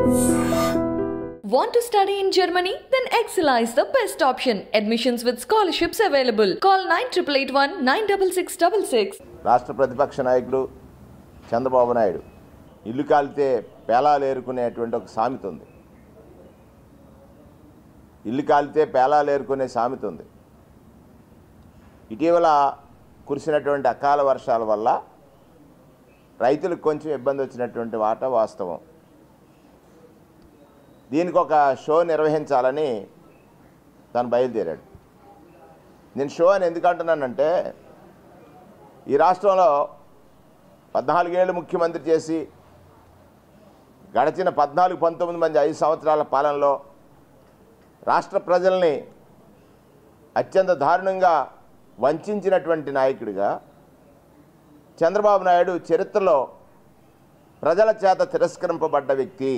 Want to study in Germany? Then Excella is the best option. Admissions with scholarships available. Call 9881 96666. రాష్ట్ర ప్రతిపక్ష నాయకుడు చంద్రబాబు నాయుడు ఇల్లు కాలితే పేలాలు ఏరుకునేటువంటి ఒక సామెత ఉంది ఇల్లు కాలితే పేలాలు ఏరుకునే సామెత ఉంది ఇటీవల కురిసినటువంటి అకాల వర్షాల వల్ల రైతులకు కొంచెం ఇబ్బంది వచ్చినటువంటి మాట వాస్తవం దీనికి ఒక షో నిర్వహించాలని తను బయలుదేరాడు నేను షో అని ఎందుకు అంటున్నానంటే ఈ రాష్ట్రంలో పద్నాలుగేళ్ళు ముఖ్యమంత్రి చేసి గడిచిన పద్నాలుగు పంతొమ్మిది మంది ఐదు సంవత్సరాల పాలనలో రాష్ట్ర ప్రజల్ని అత్యంత దారుణంగా వంచినటువంటి నాయకుడిగా చంద్రబాబు నాయుడు చరిత్రలో ప్రజల చేత తిరస్కరింపబడ్డ వ్యక్తి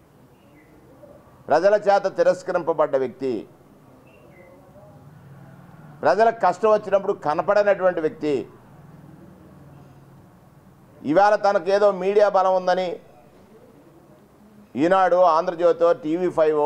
ప్రజల చేత తిరస్కరింపబడ్డ వ్యక్తి ప్రజలకు కష్టం వచ్చినప్పుడు కనపడనటువంటి వ్యక్తి ఇవాళ తనకు ఏదో మీడియా బలం ఉందని ఈనాడు ఆంధ్రజ్యోతో టీవీ ఫైవ్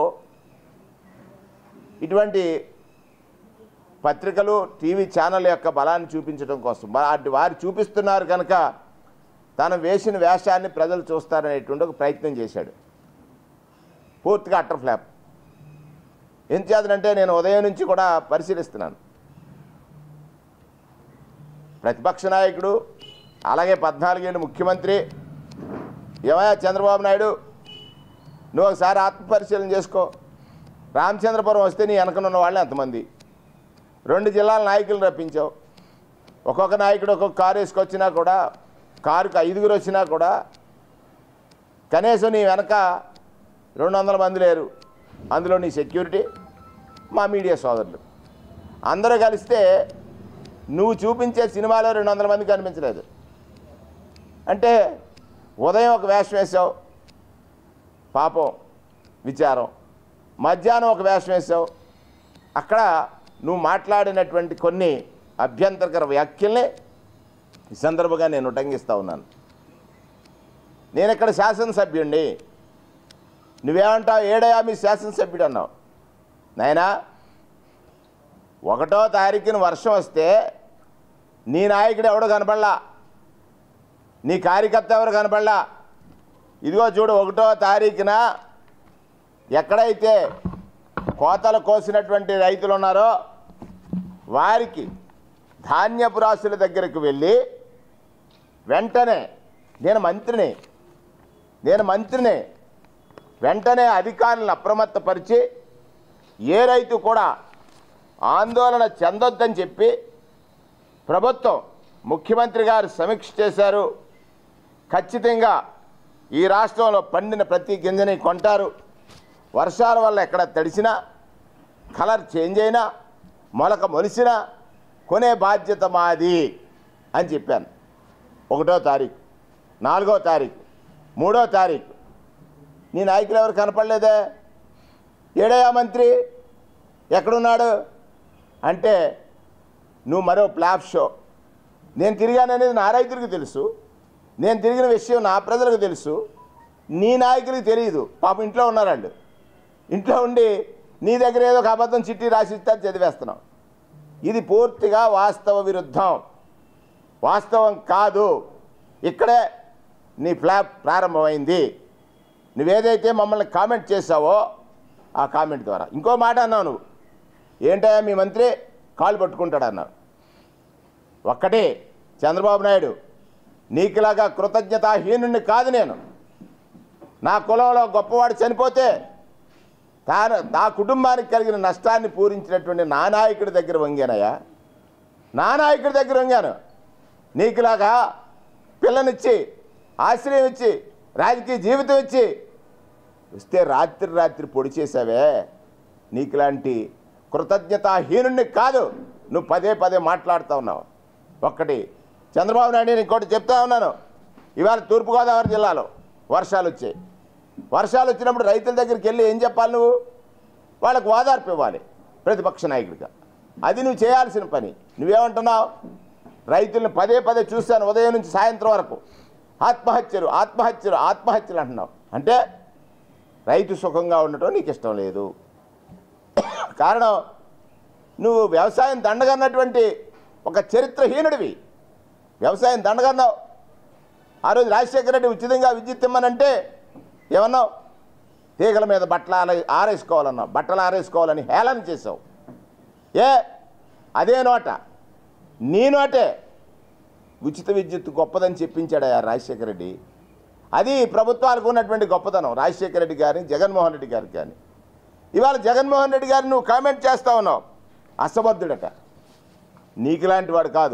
ఇటువంటి పత్రికలు టీవీ ఛానల్ యొక్క బలాన్ని చూపించడం కోసం వాటి వారు చూపిస్తున్నారు కనుక తను వేసిన వేషాన్ని ప్రజలు చూస్తారనేటువంటి ఒక ప్రయత్నం చేశాడు పూర్తిగా అట్టర్ ఫ్లాప్ ఏం చేతనంటే నేను ఉదయం నుంచి కూడా పరిశీలిస్తున్నాను ప్రతిపక్ష నాయకుడు అలాగే పద్నాలుగేళ్ళు ముఖ్యమంత్రి ఏమయ్యా చంద్రబాబు నాయుడు నువ్వు ఒకసారి ఆత్మపరిశీలన చేసుకో రామచంద్రపురం వస్తే నీ వెనకనున్న వాళ్ళు ఎంతమంది రెండు జిల్లాల నాయకులు రప్పించావు ఒక్కొక్క నాయకుడు ఒక్కొక్క కారు వేసుకొచ్చినా కూడా కారుకు ఐదుగురు వచ్చినా కూడా కనీసం నీ వెనక రెండు వందల మంది లేరు అందులో నీ సెక్యూరిటీ మా మీడియా సోదరులు అందరూ కలిస్తే నువ్వు చూపించే సినిమాలో రెండు వందల మంది కనిపించలేదు అంటే ఉదయం ఒక వేషం వేసావు పాపం విచారం మధ్యాహ్నం ఒక వేషం వేసావు అక్కడ నువ్వు మాట్లాడినటువంటి కొన్ని అభ్యంతరకర వ్యాఖ్యల్ని ఈ సందర్భంగా నేను ఉటంకిస్తూ ఉన్నాను నేను ఇక్కడ శాసనసభ్యుణ్ణి నువ్వేమంటావు ఏడయా మీ శాసనసభ్యుడు అన్నావు నాయనా ఒకటో తారీఖున వర్షం వస్తే నీ నాయకుడు ఎవడు కనపడలా నీ కార్యకర్త ఎవరు కనపడలా ఇదిగో చూడు ఒకటో తారీఖున ఎక్కడైతే కోతలు కోసినటువంటి రైతులు ఉన్నారో వారికి ధాన్యపు రాశుల దగ్గరికి వెళ్ళి వెంటనే నేను మంత్రిని నేను మంత్రిని వెంటనే అధికారులను అప్రమత్తపరిచి ఏ రైతు కూడా ఆందోళన చెందొద్దని చెప్పి ప్రభుత్వం ముఖ్యమంత్రి గారు సమీక్ష చేశారు ఖచ్చితంగా ఈ రాష్ట్రంలో పండిన ప్రతి గింజని కొంటారు వర్షాల వల్ల ఎక్కడ తడిసినా కలర్ చేంజ్ అయినా మొలక మొలిసినా కొనే బాధ్యత మాది అని చెప్పాను ఒకటో తారీఖు నాలుగో తారీఖు మూడో తారీఖు నీ నాయకులు ఎవరు కనపడలేదే ఏడయా మంత్రి ఎక్కడున్నాడు అంటే నువ్వు మరో ప్లాప్ షో నేను తిరిగాననేది నా రైతులకు తెలుసు నేను తిరిగిన విషయం నా ప్రజలకు తెలుసు నీ నాయకులకు తెలియదు పాపం ఇంట్లో ఉన్నారండి ఇంట్లో ఉండి నీ దగ్గర ఏదో ఒక అబద్ధం చిట్టి రాసి ఇస్తే అది చదివేస్తున్నావు ఇది పూర్తిగా వాస్తవ విరుద్ధం వాస్తవం కాదు ఇక్కడే నీ ఫ్లాప్ ప్రారంభమైంది నువ్వేదైతే మమ్మల్ని కామెంట్ చేసావో ఆ కామెంట్ ద్వారా ఇంకో మాట అన్నావు నువ్వు ఏంటయ్యా మీ మంత్రి కాలు పట్టుకుంటాడు అన్నావు ఒక్కటే చంద్రబాబు నాయుడు నీకులాగా కృతజ్ఞతాహీనుణ్ణి కాదు నేను నా కులంలో గొప్పవాడు చనిపోతే తాను నా కుటుంబానికి కలిగిన నష్టాన్ని పూరించినటువంటి నా నాయకుడి దగ్గర వంగానయ్యా నా నాయకుడి దగ్గర వంగాను నీకులాగా పిల్లనిచ్చి ఆశ్రయం ఇచ్చి రాజకీయ జీవితం ఇచ్చి వస్తే రాత్రి రాత్రి పొడి చేసావే నీకులాంటి కృతజ్ఞతాహీనుణ్ణి కాదు నువ్వు పదే పదే మాట్లాడుతూ ఉన్నావు ఒక్కటి చంద్రబాబు నాయుడు నేను ఇంకోటి చెప్తా ఉన్నాను ఇవాళ తూర్పుగోదావరి జిల్లాలో వర్షాలు వచ్చాయి వర్షాలు వచ్చినప్పుడు రైతుల దగ్గరికి వెళ్ళి ఏం చెప్పాలి నువ్వు వాళ్ళకు ఓదార్పు ఇవ్వాలి ప్రతిపక్ష నాయకుడిగా అది నువ్వు చేయాల్సిన పని నువ్వేమంటున్నావు రైతులను పదే పదే చూశాను ఉదయం నుంచి సాయంత్రం వరకు ఆత్మహత్యలు ఆత్మహత్యలు ఆత్మహత్యలు అంటున్నావు అంటే రైతు సుఖంగా ఉండటం నీకు ఇష్టం లేదు కారణం నువ్వు వ్యవసాయం దండగన్నటువంటి ఒక చరిత్రహీనుడివి వ్యవసాయం దండగన్నావు ఆ రోజు రాజశేఖర రెడ్డి ఉచితంగా విద్యుత్ ఇమ్మనంటే ఏమన్నావు తీగల మీద బట్టలు ఆర ఆరేసుకోవాలన్నావు బట్టలు ఆరేసుకోవాలని హేళన చేసావు ఏ అదే నోట నీ నోటే ఉచిత విద్యుత్ గొప్పదని చెప్పించాడయ్యా రాజశేఖర రెడ్డి అది ప్రభుత్వాలకు ఉన్నటువంటి గొప్పతనం రాజశేఖర రెడ్డి గారిని జగన్మోహన్ రెడ్డి గారికి కానీ ఇవాళ జగన్మోహన్ రెడ్డి గారిని నువ్వు కామెంట్ చేస్తా ఉన్నావు అసమర్థుడట నీకు లాంటి వాడు కాదు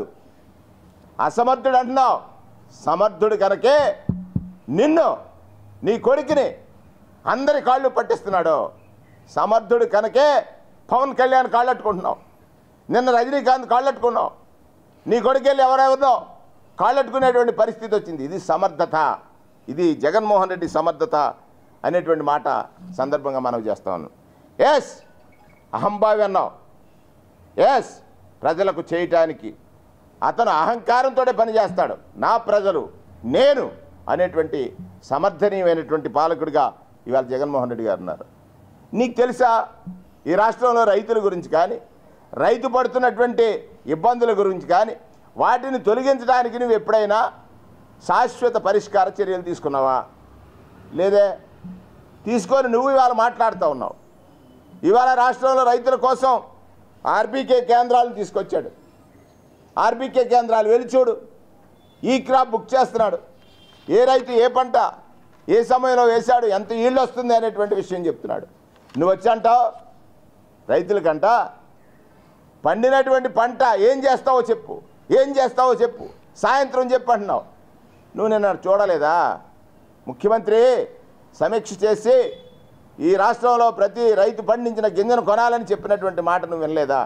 అసమర్థుడు అంటున్నావు సమర్థుడు కనుకే నిన్ను నీ కొడుకుని అందరి కాళ్ళు పట్టిస్తున్నాడు సమర్థుడు కనుకే పవన్ కళ్యాణ్ కాళ్ళట్టుకుంటున్నావు నిన్న రజనీకాంత్ కాళ్ళట్టుకున్నావు నీ కొడుకెళ్ళి ఎవరెవరినో కాళ్ళట్టుకునేటువంటి పరిస్థితి వచ్చింది ఇది సమర్థత ఇది జగన్మోహన్ రెడ్డి సమర్థత అనేటువంటి మాట సందర్భంగా మనం చేస్తా ఉన్నాం ఎస్ అహంభావి అన్నావు ఎస్ ప్రజలకు చేయటానికి అతను అహంకారంతో పనిచేస్తాడు నా ప్రజలు నేను అనేటువంటి సమర్థనీయమైనటువంటి పాలకుడిగా ఇవాళ జగన్మోహన్ రెడ్డి గారు ఉన్నారు నీకు తెలుసా ఈ రాష్ట్రంలో రైతుల గురించి కానీ రైతు పడుతున్నటువంటి ఇబ్బందుల గురించి కానీ వాటిని తొలగించడానికి నువ్వు ఎప్పుడైనా శాశ్వత పరిష్కార చర్యలు తీసుకున్నావా లేదే తీసుకొని నువ్వు ఇవాళ మాట్లాడుతూ ఉన్నావు ఇవాళ రాష్ట్రంలో రైతుల కోసం ఆర్బీకే కేంద్రాలు తీసుకొచ్చాడు ఆర్బీకే కేంద్రాలు వెళ్ళి చూడు ఈ క్రాప్ బుక్ చేస్తున్నాడు ఏ రైతు ఏ పంట ఏ సమయంలో వేశాడు ఎంత ఈళ్ళు వస్తుంది అనేటువంటి విషయం చెప్తున్నాడు నువ్వు వచ్చి అంటావు రైతులకంట పండినటువంటి పంట ఏం చేస్తావో చెప్పు ఏం చేస్తావో చెప్పు సాయంత్రం చెప్పు అంటున్నావు నువ్వు నిన్న చూడలేదా ముఖ్యమంత్రి సమీక్ష చేసి ఈ రాష్ట్రంలో ప్రతి రైతు పండించిన గింజను కొనాలని చెప్పినటువంటి మాట నువ్వు వినలేదా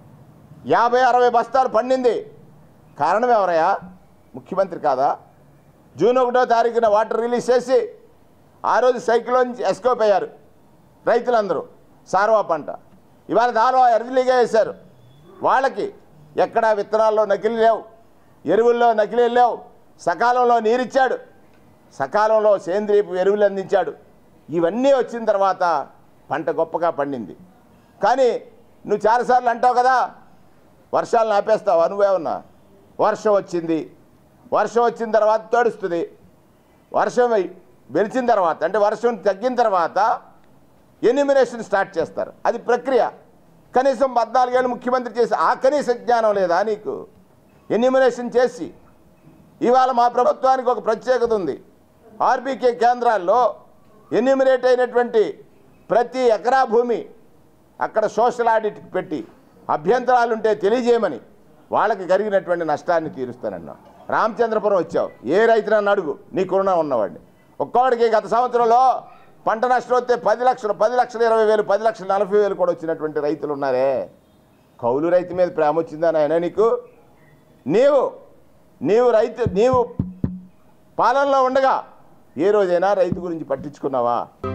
యాభై అరవై బస్తాలు పండింది కారణం ఎవరయ్యా ముఖ్యమంత్రి కాదా జూన్ ఒకటో తారీఖున వాటర్ రిలీజ్ చేసి ఆ రోజు సైక్లోన్ ఎస్కోప్ అయ్యారు రైతులందరూ సార్వా పంట ఇవాళ దానిలో ఎర్లీగా వేశారు వాళ్ళకి ఎక్కడా విత్తనాల్లో నకిలీ లేవు ఎరువుల్లో నకిలీ లేవు సకాలంలో నీరిచ్చాడు సకాలంలో సేంద్రియపు ఎరువులు అందించాడు ఇవన్నీ వచ్చిన తర్వాత పంట గొప్పగా పండింది కానీ నువ్వు చాలాసార్లు అంటావు కదా వర్షాలను ఆపేస్తావా నువ్వేమన్నా వర్షం వచ్చింది వర్షం వచ్చిన తర్వాత తడుస్తుంది వర్షం వె- వెలిచిన తర్వాత అంటే వర్షం తగ్గిన తర్వాత ఎన్యూమినేషన్ స్టార్ట్ చేస్తారు అది ప్రక్రియ కనీసం పద్నాలుగేళ్ళు ముఖ్యమంత్రి చేసి ఆ కనీస జ్ఞానం లేదా నీకు ఎన్యూమినేషన్ చేసి ఇవాళ మా ప్రభుత్వానికి ఒక ప్రత్యేకత ఉంది ఆర్బీకే కేంద్రాల్లో ఎన్యూమినేట్ అయినటువంటి ప్రతి ఎకరా భూమి అక్కడ సోషల్ ఆడిట్ పెట్టి అభ్యంతరాలు ఉంటే తెలియజేయమని వాళ్ళకి కలిగినటువంటి నష్టాన్ని తీరుస్తానన్నా రామచంద్రపురం వచ్చావు ఏ రైతునన్ను అడుగు నీ కరుణ ఉన్నవాడిని ఒక్కోడికి గత సంవత్సరంలో పంట నష్టం వస్తే పది లక్షలు పది లక్షలు ఇరవై వేలు పది లక్షలు నలభై వేలు కూడా వచ్చినటువంటి రైతులు ఉన్నారే కౌలు రైతు మీద ప్రేమ వచ్చిందా నాయన నీకు నీవు నీవు రైతు నీవు పాలనలో ఉండగా ఏ రోజైనా రైతు గురించి పట్టించుకున్నావా